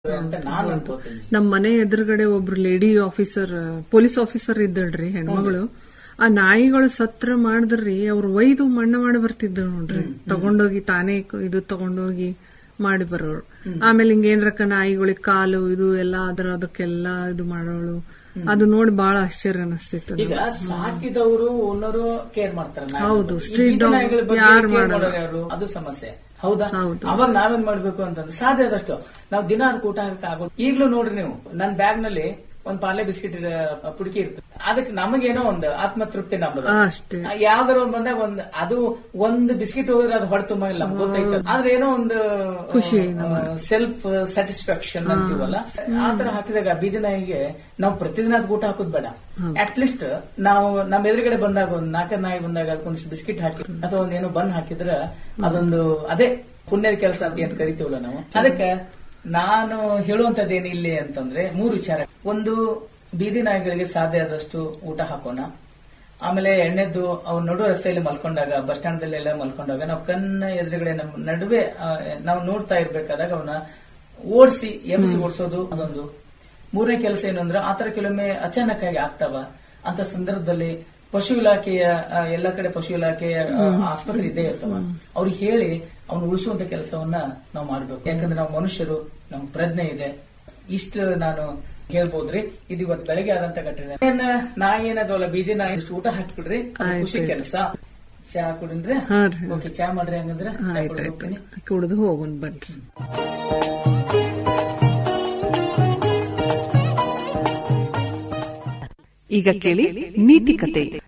ಅಂತ ನಾನು ಅನ್ಕೋತೀನಿ ನಮ್ ಮನೆ ಎದುರುಗಡೆ ಒಬ್ರು ಲೇಡಿ ಆಫೀಸರ್ ಪೊಲೀಸ್ ಆಫೀಸರ್ ಇದ್ದಳ್ರಿ ಹೆಣ್ಮಗಳು ಆ ನಾಯಿಗಳು ಸತ್ರ ಮಾಡಿದ್ರಿ ಅವ್ರು ಒಯ್ದು ಮಣ್ಣ ಮಾಡಿ ಬರ್ತಿದ್ರು ನೋಡ್ರಿ ತಗೊಂಡೋಗಿ ತಾನೇ ಕ- ಇದು ತಗೊಂಡೋಗಿ ಮಾಡಿ ಬರೋರು ಆಮೇಲೆ ಹಿಂಗ ಏನ್ರಕ್ಕ ನಾಯಿಗಳಿಗೆ ಕಾಲು ಇದು ಎಲ್ಲ ಅದ್ರ ಅದಕ್ಕೆಲ್ಲ ಇದು ಮಾಡೋಳು ಅದು ನೋಡಿ ಬಹಳ ಆಶ್ಚರ್ಯ ಅನಿಸ್ತಿತ್ತು ಈಗ ಸಾಕಿದವರು ಓನರು ಕೇರ್ ಮಾಡ್ತಾರೆ ನಾಯಿಗಳ ಹೌದು, ಬಗ್ಗೆ. ಈ street ಬೀದಿ dog ನಾಯಿಗಳ ಬಗ್ಗೆ ಯಾರ್ care ಮಾಡಲ್ಲ. ಮಾಡೋರು ಯಾರು? ಅದು ಸಮಸ್ಯೆ ಹೌದಾ ಹೌದು. ಅವಾಗ ನಾವೇನ್ ಮಾಡ್ಬೇಕು ಅಂತಂದ್ರೆ ಸಾಧ್ಯ ಆದಷ್ಟು ನಾವು ದಿನ ಅದಕ್ಕೆ ಊಟ ಹಾಕಕ್ ಆಗೋದು ಈಗ್ಲೂ ನೋಡ್ರಿ ನೀವು ನನ್ನ ಬ್ಯಾಗ್ ನಲ್ಲಿ ಒಂದ್ ಪಾರ್ಲೆ ಬಿಸ್ಕಿಟ್ ಪುಡುಕಿ ಇರ್ತದೆ ಅದಕ್ಕೆ ನಮಗೇನೋ ಒಂದು ಆತ್ಮತೃಪ್ತಿ ನಮ್ಮದು ಆ, ಅಷ್ಟೇ ಯಾವ್ದಾರ ಒಂದ್ ಬಂದಾಗ ಒಂದ್ ಅದು ಒಂದ್ ಬಿಸ್ಕಿಟ್ ಹೋದ್ರೆ ಅದು ಹೊಡೆ ತುಂಬ ಇಲ್ಲ ಗೊತ್ತೈತೆ ಆದ್ರೆ ಏನೋ ಒಂದು ಖುಷಿ ಸೆಲ್ಫ್ ಸ್ಯಾಟಿಸ್ಫ್ಯಾಕ್ಷನ್ ಅಂತೀವಲ್ಲ ಆತರ ಹಾಕಿದಾಗ ಬೀದಿ ನಾಯಿಗೆ ನಾವು ಪ್ರತಿದಿನ ಅದ್ ಊಟ ಹಾಕೋದ್ ಬೇಡ ಅಟ್ ಲೀಸ್ಟ್ ನಾವು ನಮ್ಮ ಎದುರುಗಡೆ ಬಂದಾಗ ಒಂದ್ ನಾಲ್ಕೈದು ನಾಯಿ ಬಂದಾಗ ಅದಕ್ಕೊಂದಿಷ್ಟು ಬಿಸ್ಕಿಟ್ ಹಾಕಿ ಅಥವಾ ಒಂದೇನೋ ಬನ್ ಹಾಕಿದ್ರೆ ಅದೊಂದು ಅದೇ ಪುಣ್ಯದ ಕೆಲಸ ಅಂತ ಏನ್ ಕರಿತೀವಲ್ಲ ನಾವು ಅದಕ್ಕೆ ನಾನು ಹೇಳುವಂತದ್ದೇನು ಇಲ್ಲಿ ಅಂತಂದ್ರೆ ಮೂರು ವಿಚಾರ ಒಂದು ಬೀದಿ ನಾಯಿಗಳಿಗೆ ಸಾಧ್ಯ ಆದಷ್ಟು ಊಟ ಹಾಕೋಣ ಆಮೇಲೆ ಎಣ್ಣೆದ್ದು ಅವ್ರು ನಡು ರಸ್ತೆಯಲ್ಲಿ ಮಲ್ಕೊಂಡಾಗ ಬಸ್ ಸ್ಟ್ಯಾಂಡ್ ಎಲ್ಲ ಮಲ್ಕೊಂಡಾಗ ನಾವು ಕಣ್ಣ ಎದುರುಗಡೆ ನಮ್ಮ ನಡುವೆ ಆ, ನಾವು ನೋಡ್ತಾ ಇರ್ಬೇಕಾದಾಗ ಅವನ್ನ ಓಡಿಸಿ ಎಬ್ಸಿ ಓಡಿಸೋದು ಅದೊಂದು ಮೂರನೇ ಕೆಲಸ ಏನು ಅಂದ್ರೆ ಆತರ ಕೆಲವೊಮ್ಮೆ ಅಚಾನಕ್ ಆಗಿ ಆಗ್ತಾವ ಅಂತ ಸಂದರ್ಭದಲ್ಲಿ ಪಶು ಇಲಾಖೆಯ ಆ, ಎಲ್ಲ ಕಡೆ ಪಶು ಇಲಾಖೆಯ ಆ, ಆಸ್ಪತ್ರೆ ಇದ್ದೇ ಇರ್ತಾವ ಅವ್ರಿಗೆ ಹೇಳಿ ಅವ್ನು ಉಳಿಸುವಂತ ಕೆಲಸವನ್ನ ನಾವು ಮಾಡ್ಬೇಕು ಯಾಕಂದ್ರೆ ನಾವು ಮನುಷ್ಯರು ನಮ್ ಪ್ರಜ್ಞೆ ಇದೆ ಇಷ್ಟು ನಾನು ಹೇಳ್ಬೋದ್ರಿ ಇದು ಇವತ್ತು ಬೆಳಗ್ಗೆ ಆದಂತ ಘಟನೆ ಏನ್ ನಾಯಿ ಏನದವಲ್ಲ ಬೀದಿ ನಾಯಿ ಇಷ್ಟು ಊಟ ಹಾಕ್ಬಿಡ್ರಿ ಅದು ಖುಷಿ ಕೆಲಸ ಚಾ ಕುಡಿದ್ರೆ ಹಾ ರೀ ಓಕೆ ಚಾ ಮಾಡ್ರಿ ಹಂಗಂದ್ರೆ ಚಾ ಕುಡ್ದು ಹೋಗ್ತೀನಿ ಕುಡ್ದು ಹೋಗೋಣ ಬನ್ರಿ ಈಗ ಕೇಳಿ ನೀತಿ ಕತೆ